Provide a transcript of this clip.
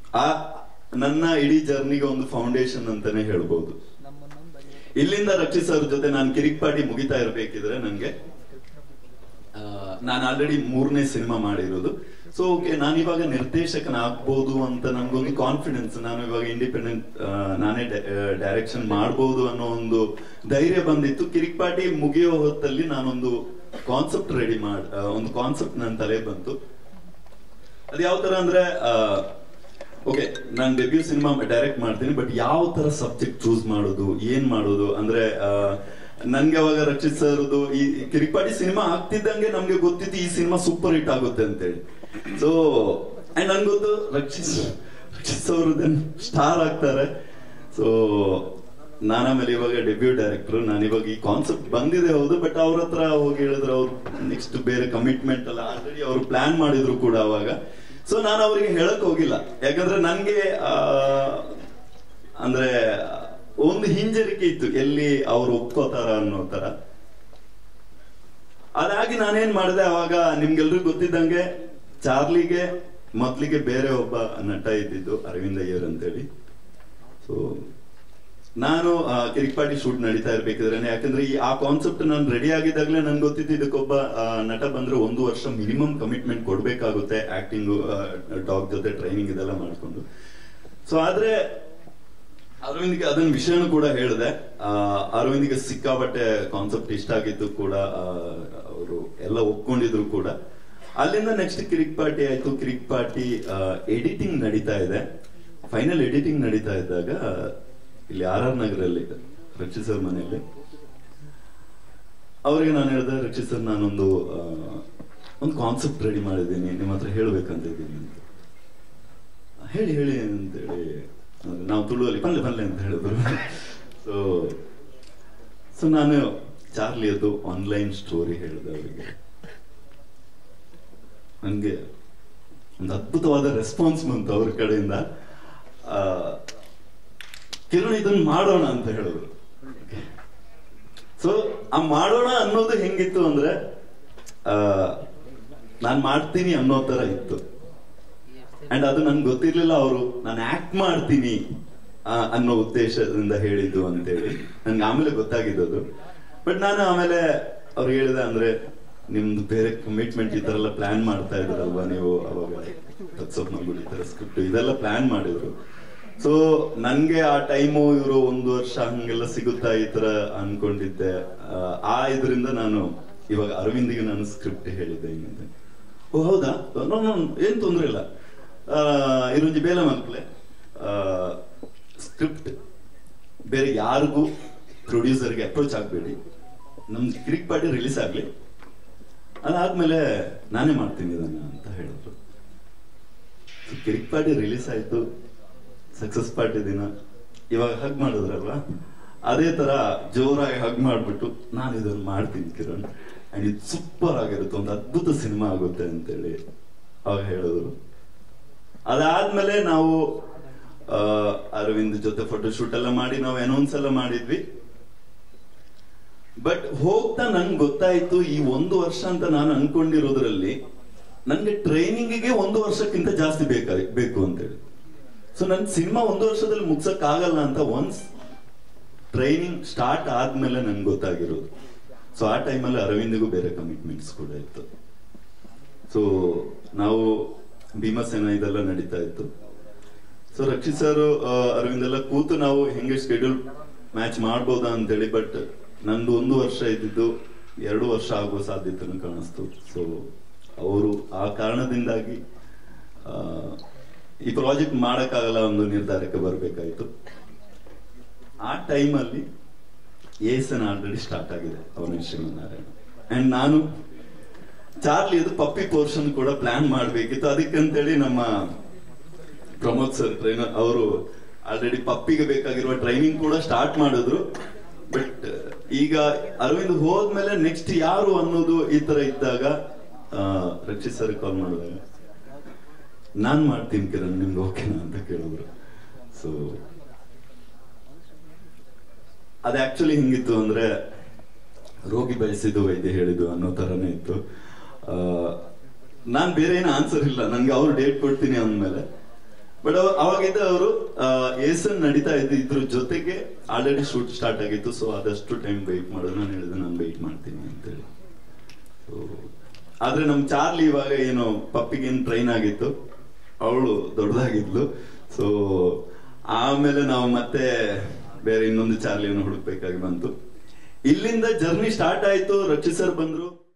ಆ ನನ್ನ ಇಡೀ ಜರ್ನಿಗೆ ಒಂದು ಫೌಂಡೇಶನ್ ಅಂತಾನೆ ಹೇಳ್ಬೋದು ಇಲ್ಲಿಂದ ರಕ್ಷಿತ್ ಸರ್ ಜೊತೆ ನಾನು ಕಿರಿಕ್ ಪಾಟಿ ಮುಗಿತಾ ಇರ್ಬೇಕಿದ್ರೆ ನನ್ಗೆ ನಾನು ಆಲ್ರೆಡಿ ಮೂರನೇ ಸಿನಿಮಾ ಮಾಡಿರೋದು ಸೊ ಓಕೆ ನಾನು ಇವಾಗ ನಿರ್ದೇಶಕನಾಗ್ಬೋದು ಅಂತ ನನ್ಗೊಂದು ಕಾನ್ಫಿಡೆನ್ಸ್ ನಾನು ಇವಾಗ ಇಂಡಿಪೆಂಡೆಂಟ್ ನಾನೇ ಡೈರೆಕ್ಷನ್ ಮಾಡ್ಬೋದು ಅನ್ನೋ ಒಂದು ಧೈರ್ಯ ಬಂದಿತ್ತು ಕಿರಿಕ್ ಪಾಟಿ ಮುಗಿಯೋ ಹೊತ್ತಲ್ಲಿ ನಾನೊಂದು ಕಾನ್ಸೆಪ್ಟ್ ರೆಡಿ ಮಾಡ್ ಆ, ಒಂದು ಕಾನ್ಸೆಪ್ಟ್ ನನ್ನ ತಲೆ ಬಂತು ಅದು ಯಾವ ತರ ಅಂದ್ರೆ ಓಕೆ ನಾನು ಡೆಬ್ಯೂ ಸಿನಿಮಾ ಡೈರೆಕ್ಟ್ ಮಾಡ್ತೀನಿ ಬಟ್ ಯಾವ ತರ ಸಬ್ಜೆಕ್ಟ್ ಚೂಸ್ ಮಾಡೋದು ಏನ್ ಮಾಡೋದು ಅಂದ್ರೆ ಆ, ನನ್ಗೆ ಅವಾಗ ರಕ್ಷಿತ್ ಸರ್ದು ಈ ಕಿರಿಕ್ಪಾಟಿ ಸಿನಿಮಾ ಆಗ್ತಿದ್ದಂಗೆ ನಮ್ಗೆ ಗೊತ್ತಿತ್ತು ಈ ಸಿನಿಮಾ ಸೂಪರ್ ಹಿಟ್ ಆಗುತ್ತೆ ಅಂತೇಳಿ ಸೊ ಅಂಡ್ ನನ್ಗೆ ಗೊತ್ತು ರಕ್ಷಿತ್ ರಕ್ಷಿತ್ ಅವರು ಸ್ಟಾರ್ ಆಗ್ತಾರೆ ಸೊ ನಾನು ಆಮೇಲೆ ಇವಾಗ ಡೆಬ್ಯೂ ಡೈರೆಕ್ಟರ್ ನಾನು ಇವಾಗ ಈ ಕಾನ್ಸೆಪ್ಟ್ ಬಂದಿದೆ ಹೌದು ಬಟ್ ಅವ್ರ ಹತ್ರ ಹೋಗಿ ಹೇಳಿದ್ರೆ ಅವ್ರು ನೆಕ್ಸ್ಟ್ ಬೇರೆ ಕಮಿಟ್ಮೆಂಟ್ ಅಲ್ಲ ಆಲ್ರೆಡಿ ಅವ್ರು ಪ್ಲಾನ್ ಮಾಡಿದ್ರು ಕೂಡ ಅವಾಗ ಸೊ ನಾನು ಅವರಿಗೆ ಹೇಳಕ್ ಹೋಗಿಲ್ಲ ಯಾಕಂದ್ರೆ ನನ್ಗೆ ಆ, ಅಂದ್ರೆ ಒಂದು ಹಿಂಜರಿಕೆ ಇತ್ತು ಎಲ್ಲಿ ಅವ್ರು ಒಪ್ಕೋತಾರ ಅನ್ನೋ ತರ ಅದಾಗಿ ನಾನೇನ್ ಮಾಡಿದೆ ಅವಾಗ ನಿಮ್ಗೆಲ್ರಿಗೂ ಗೊತ್ತಿದ್ದಂಗೆ ಚಾರ್ಲಿಗೆ ಮೊದ್ಲಿಗೆ ಬೇರೆ ಒಬ್ಬ ನಟ ಇದ್ದಿದ್ದು ಅರವಿಂದ್ ಅಯ್ಯರ್ ಅಂತೇಳಿ ಸೊ ನಾನು ಆ, ಕಿರಿಕ್ಪಾಟಿ ಶೂಟ್ ನಡೀತಾ ಇರ್ಬೇಕಿದ್ರೆ ಯಾಕಂದ್ರೆ ಈ ಆ ಕಾನ್ಸೆಪ್ಟ್ ನಾನು ರೆಡಿ ಆಗಿದ್ದಾಗಲೇ ನನ್ಗೆ ಗೊತ್ತಿತ್ತು ಇದಕ್ಕೊಬ್ಬ ಆ, ನಟ ಬಂದ್ರೆ ಒಂದು ವರ್ಷ ಮಿನಿಮಮ್ ಕಮಿಟ್ಮೆಂಟ್ ಕೊಡ್ಬೇಕಾಗುತ್ತೆ ಆಕ್ಟಿಂಗ್ ಡಾಗ್ ಜೊತೆ ಟ್ರೈನಿಂಗ್ ಇದೆಲ್ಲ ಮಾಡ್ಕೊಂಡು ಸೊ ಆದ್ರೆ ಅರವಿಂದ್ಗೆ ಅದನ್ನ ವಿಷಯನೂ ಕೂಡ ಹೇಳಿದೆ ಆ, ಅರವಿಂದ್ಗೆ ಸಿಕ್ಕಾಬಟ್ಟೆ ಕಾನ್ಸೆಪ್ಟ್ ಇಷ್ಟ ಆಗಿದ್ದು ಕೂಡ ಅವರು ಎಲ್ಲ ಒಪ್ಕೊಂಡಿದ್ರು ಕೂಡ ಅಲ್ಲಿಂದ ನೆಕ್ಸ್ಟ್ ಕಿರಿಕ್ ಪಾರ್ಟಿ ಆಯ್ತು ಕಿರಿಕ್ ಪಾರ್ಟಿ ಎಡಿಟಿಂಗ್ ನಡೀತಾ ಇದೆ ಫೈನಲ್ ಎಡಿಟಿಂಗ್ ನಡೀತಾ ಇದ್ದಾಗ ಇಲ್ಲಿ ಆರ್ ಆರ್ ನಗರಲ್ಲಿ ರಕ್ಷಿತ್ ಸರ್ ಮನೆಯಲ್ಲಿ ಅವರಿಗೆ ನಾನು ಹೇಳಿದೆ ರಕ್ಷಿತ್ ಸರ್ ನಾನೊಂದು ಆ, ಒಂದು ಕಾನ್ಸೆಪ್ಟ್ ರೆಡಿ ಮಾಡಿದ್ದೀನಿ ನಿಮ್ಮ ಹತ್ರ ಹೇಳ್ಬೇಕಂತ ಇದ್ದೀನಿ ಅಂತ ಹೇಳಿ ಹೇಳಿ ಅಂತೇಳಿ ಅಂದ್ರೆ ನಾವು ತುಳುವಲ್ಲಿ ಬಲ್ಲೆ ಬಲ್ಲೆ ಅಂತ ಹೇಳಿದ್ರು ಸೊ ಸೊ ನಾನು ಚಾರ್ಲಿಯದ್ದು ಆನ್ಲೈನ್ ಸ್ಟೋರಿ ಹೇಳಿದೆ ಅವರಿಗೆ ನನಗೆ ಒಂದು ಅದ್ಭುತವಾದ ರೆಸ್ಪಾನ್ಸ್ ಬಂತು ಅವ್ರ ಕಡೆಯಿಂದ ಆ, ಕಿರಣ್ ಇದನ್ನ ಮಾಡೋಣ ಅಂತ ಹೇಳಿದ್ರು ಸೊ ಆ ಮಾಡೋಣ ಅನ್ನೋದು ಹೆಂಗಿತ್ತು ಅಂದ್ರೆ ಆ, ನಾನ್ ಮಾಡ್ತೀನಿ ಅನ್ನೋ ತರ ಇತ್ತು ಅಂಡ್ ಅದು ನನ್ಗೆ ಗೊತ್ತಿರ್ಲಿಲ್ಲ ಅವರು ನಾನು ಆಕ್ಟ್ ಮಾಡ್ತೀನಿ ಆ, ಅನ್ನೋ ಉದ್ದೇಶದಿಂದ ಹೇಳಿದ್ದು ಅಂತೇಳಿ ನನ್ಗೆ ಆಮೇಲೆ ಗೊತ್ತಾಗಿದ್ದದು ಬಟ್ ನಾನು ಆಮೇಲೆ ಅವ್ರು ಹೇಳಿದೆ ಅಂದ್ರೆ ನಿಮ್ದು ಬೇರೆ ಕಮಿಟ್ಮೆಂಟ್ ಈ ತರ ಎಲ್ಲ ಪ್ಲಾನ್ ಮಾಡ್ತಾ ಇದ್ರಲ್ವಾ ನೀವು ಅವಾಗ ತತ್ಸಪ್ ಮಾಡ್ಬಿಡಿ ಈ ತರ ಸ್ಕ್ರಿಪ್ಟ್ ಇದೆಲ್ಲ ಪ್ಲಾನ್ ಮಾಡಿದ್ರು ಸೊ ನನ್ಗೆ ಆ ಟೈಮು ಇವರು ಒಂದು ವರ್ಷ ಹಂಗೆಲ್ಲ ಸಿಗುತ್ತಾ ಈ ತರ ಅನ್ಕೊಂಡಿದ್ದೆ ಆ, ಆ ಇದರಿಂದ ನಾನು ಇವಾಗ ಅರವಿಂದಿಗೆ ನಾನು ಸ್ಕ್ರಿಪ್ಟ್ ಹೇಳಿದ್ದೆ ಹಿಂಗಂತೆ ಓ ಹೌದಾ ನೋ ನೋ ಏನ್ ತೊಂದ್ರೆ ಇಲ್ಲ ಇರೊಂಜಿ ಬೇಲ ಮಕ್ಕಳೇ ಸ್ಕ್ರಿಪ್ಟ್ ಬೇರೆ ಯಾರಿಗೂ ಪ್ರೊಡ್ಯೂಸರ್ಗೆ ಅಪ್ರೋಚ್ ಆಗಬೇಡಿ ನಮ್ದು ಕಿರಿಕ್ ಪಾರ್ಟಿ ರಿಲೀಸ್ ಆಗ್ಲಿ ಅದಾದ್ಮೇಲೆ ನಾನೇ ಮಾಡ್ತೀನಿ ಇದನ್ನ ಅಂತ ಹೇಳಿದ್ರು So, ಕಿರಿಕ್ ಪಾರ್ಟಿ ರಿಲೀಸ್ ಆಯ್ತು ಸಕ್ಸಸ್ ಪಾರ್ಟಿ ದಿನ ಇವಾಗ ಹಗ್ ಮಾಡಿದ್ರಲ್ವಾ ಅದೇ ತರ ಜೋರಾಗಿ ಹಗ್ ಮಾಡ್ಬಿಟ್ಟು ನಾನು ಇದನ್ನ ಮಾಡ್ತೀನಿ ಕಿರಣ್ ಅಂಡ್ ಇದು ಸೂಪರ್ ಆಗಿರುತ್ತೆ ಒಂದು ಅದ್ಭುತ ಸಿನಿಮಾ ಆಗುತ್ತೆ ಅಂತೇಳಿ ಅವಾಗ ಹೇಳಿದ್ರು ಅದಾದ್ಮೇಲೆ ನಾವು ಆ, ಅರವಿಂದ್ ಜೊತೆ ಫೋಟೋ ಶೂಟ್ ಎಲ್ಲ ಮಾಡಿ ನಾವು ಅನೌನ್ಸ್ ಎಲ್ಲ ಮಾಡಿದ್ವಿ ಬಟ್ ಹೋಗ್ತಾ ನಂಗೆ ಗೊತ್ತಾಯ್ತು ಈ ಒಂದು ವರ್ಷ ಅಂತ ನಾನು ಅನ್ಕೊಂಡಿರೋದ್ರಲ್ಲಿ ನನ್ಗೆ ಟ್ರೈನಿಂಗಿಗೆ ಒಂದು ವರ್ಷಕ್ಕಿಂತ ಜಾಸ್ತಿ ಬೇಕಾಗಿ ಬೇಕು ಅಂತೇಳಿ ಸೊ ನನ್ ಸಿನಿಮಾ ಒಂದು ವರ್ಷದಲ್ಲಿ ಮುಗ್ಸಕ್ ಆಗಲ್ಲ ಅಂತ ಒನ್ಸ್ ಟ್ರೈನಿಂಗ್ ಸ್ಟಾರ್ಟ್ ಆದ್ಮೇಲೆ ನನ್ಗೆ ಗೊತ್ತಾಗಿರೋದು ಸೊ ಆ ಟೈಮಲ್ಲಿ ಅರವಿಂದ್ಗೂ ಬೇರೆ ಕಮಿಟ್ಮೆಂಟ್ಸ್ ಕೂಡ ಇತ್ತು ಸೊ ನಾವು ಭೀಮಸೇನ ಇದೆಲ್ಲ ನಡೀತಾ ಇತ್ತು ಸೊ ರಕ್ಷಿತ್ ಸರ್ ಅರವಿಂದ್ ಎಲ್ಲ ಕೂತು ನಾವು ಹೆಂಗೆ ಶೆಡ್ಯೂಲ್ ಮ್ಯಾಚ್ ಮಾಡ್ಬೋದಾ ಅಂತೇಳಿ ಬಟ್ ನಂದು ಒಂದು ವರ್ಷ ಇದ್ದಿದ್ದು ಎರಡು ವರ್ಷ ಆಗುವ ಸಾಧ್ಯತೆನೂ ಕಾಣಿಸ್ತು ಸೊ ಅವರು ಆ ಕಾರಣದಿಂದಾಗಿ ಆ, ಈ ಪ್ರಾಜೆಕ್ಟ್ ಮಾಡಕ್ಕಾಗಲ್ಲ ಒಂದು ನಿರ್ಧಾರಕ್ಕೆ ಬರಬೇಕಾಯ್ತು ಆ ಟೈಮಲ್ಲಿ ಏಸನ್ ಆಲ್ರೆಡಿ ಸ್ಟಾರ್ಟ್ ಆಗಿದೆ ಅವನ ಶ್ರೀಮನಾರಾಯಣ ಅಂಡ್ ನಾನು ಚಾರ್ಲಿ ಇದು ಪಪ್ಪಿ ಪೋರ್ಷನ್ ಕೂಡ ಪ್ಲಾನ್ ಮಾಡ್ಬೇಕಿತ್ತು ಅದಕ್ಕಂತೇಳಿ ನಮ್ಮ ಪ್ರಮೋದ್ ಸರ್ ಟ್ರೈನರ್ ಅವರು ಆಲ್ರೆಡಿ ಪಪ್ಪಿಗೆ ಬೇಕಾಗಿರುವ ಟ್ರೈನಿಂಗ್ ಕೂಡ ಸ್ಟಾರ್ಟ್ ಮಾಡಿದ್ರು ಬಟ್ ಈಗ ಅರವಿಂದ್ ಹೋದ್ಮೇಲೆ ನೆಕ್ಸ್ಟ್ ಯಾರು ಅನ್ನೋದು ಈ ತರ ಇದ್ದಾಗ ಆ, ರಕ್ಷಿತ್ ಸರ್ ಕಾಲ್ ಮಾಡಿದಾಗ ನಾನ್ ಮಾಡ್ತೀನಿ ಕಿರಣ್ ನಿಮ್ಗೆ ಓಕೆನಾ ಅಂತ ಕೇಳಿದ್ರು ಸೊ ಅದ್ ಆಕ್ಚುಲಿ ಹಿಂಗಿತ್ತು ಅಂದ್ರೆ ರೋಗಿ ಬಯಸಿದ್ದು ವೈದ್ಯ ಹೇಳಿದ್ದು ಅನ್ನೋ ತರನೇ ಇತ್ತು ಆ, ನಾನ್ ಬೇರೆ ಏನು ಆನ್ಸರ್ ಇಲ್ಲ ನನ್ಗೆ ಅವ್ರು ಡೇಟ್ ಕೊಡ್ತೀನಿ ಅಂದ್ಮೇಲೆ ಬಟ್ ಅವಾಗಿದ್ದ ಅವರು ಏಸನ್ ನಡೀತಾ ಇದ್ದು ಇದ್ರ ಜೊತೆಗೆ ಆಲ್ರೆಡಿ ಶೂಟ್ ಸ್ಟಾರ್ಟ್ ಆಗಿತ್ತು ಸೊ ಆದಷ್ಟು ಟೈಮ್ ವೆಯ್ಟ್ ಮಾಡೋದು ನಾನು ಹೇಳಿದೆ ನಾನು ವೆಯ್ಟ್ ಮಾಡ್ತೀನಿ ಅಂತೇಳಿ So, ಆದ್ರೆ ನಮ್ ಚಾರ್ಲಿ ಇವಾಗ ಏನು ಪಪ್ಪಿಗೆ ಏನು ಟ್ರೈನ್ ಆಗಿತ್ತು ಅವಳು ದೊಡ್ಡದಾಗಿದ್ಲು ಸೊ ಆಮೇಲೆ ನಾವು ಮತ್ತೆ ಬೇರೆ ಇನ್ನೊಂದು ಚಾರ್ಲಿಯನ್ನು ಹುಡುಕ್ಬೇಕಾಗಿ ಬಂತು ಇಲ್ಲಿಂದ ಜರ್ನಿ ಸ್ಟಾರ್ಟ್ ಆಯ್ತು ರಕ್ಷಿ ಸರ್ ಬಂದ್ರು